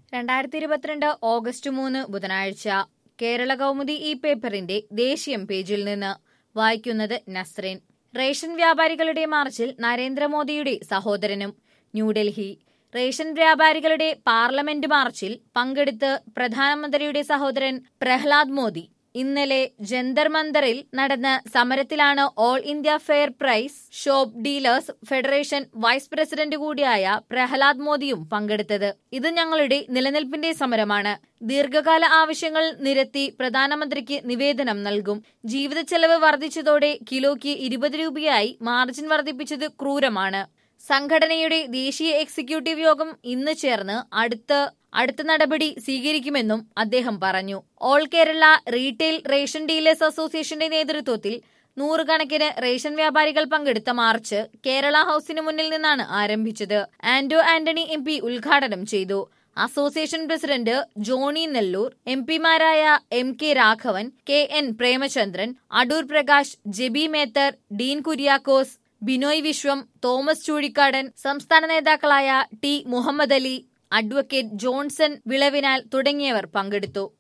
രണ്ടായിരത്തി ഇരുപത്തിരണ്ട് ഓഗസ്റ്റ് മൂന്ന് ബുധനാഴ്ച കേരള കൗമുദി ഈ പേപ്പറിന്റെ ദേശീയം പേജിൽ നിന്ന് വായിക്കുന്നത് നസ്രീൻ റേഷൻ വ്യാപാരികളുടെ മാർച്ചിൽ നരേന്ദ്രമോദിയുടെ സഹോദരനും ന്യൂഡൽഹി റേഷൻ വ്യാപാരികളുടെ പാർലമെന്റ് മാർച്ചിൽ പങ്കെടുത്ത് പ്രധാനമന്ത്രിയുടെ സഹോദരൻ പ്രഹ്ലാദ് മോദി ഇന്നലെ ജന്തർ മന്ദറിൽ നടന്ന സമരത്തിലാണ് all India fair price shop dealers federation vice president കൂടിയായ പ്രഹ്ലാദ് മോദിയും പങ്കെടുത്തത് ഇത് ഞങ്ങളുടെ നിലനിൽപ്പിന്റെ സമരമാണ് ദീർഘകാല ആവശ്യങ്ങൾ നിരത്തി പ്രധാനമന്ത്രിക്ക് നിവേദനം നൽകും ജീവിത ചെലവ് വർദ്ധിച്ചതോടെ കിലോയ്ക്ക് ഇരുപത് രൂപയായി മാർജിൻ വർദ്ധിപ്പിച്ചത് ക്രൂരമാണ് സംഘടനയുടെ ദേശീയ എക്സിക്യൂട്ടീവ് യോഗം ഇന്ന് ചേർന്ന് അടുത്ത അടുത്ത നടപടി സ്വീകരിക്കുമെന്നും അദ്ദേഹം പറഞ്ഞു all Kerala retail ration dealers അസോസിയേഷന്റെ നേതൃത്വത്തിൽ നൂറുകണക്കിന് റേഷൻ വ്യാപാരികൾ പങ്കെടുത്ത മാർച്ച് കേരള ഹൌസിന് മുന്നിൽ നിന്നാണ് ആരംഭിച്ചത് ആന്റോ ആന്റണി എം പി ഉദ്ഘാടനം ചെയ്തു association president Johnny Nelloor M പിമാരായ M K Raghavan K N Premachandran Adoor Prakash Jebi Mather Dean Kuriakose Binoy Viswam Thomas Chazhikadan സംസ്ഥാന നേതാക്കളായ ടി മുഹമ്മദ് അലി അഡ്വക്കേറ്റ് ജോൺസൺ വിളവിനാൽ തുടങ്ങിയവർ പങ്കെടുത്തു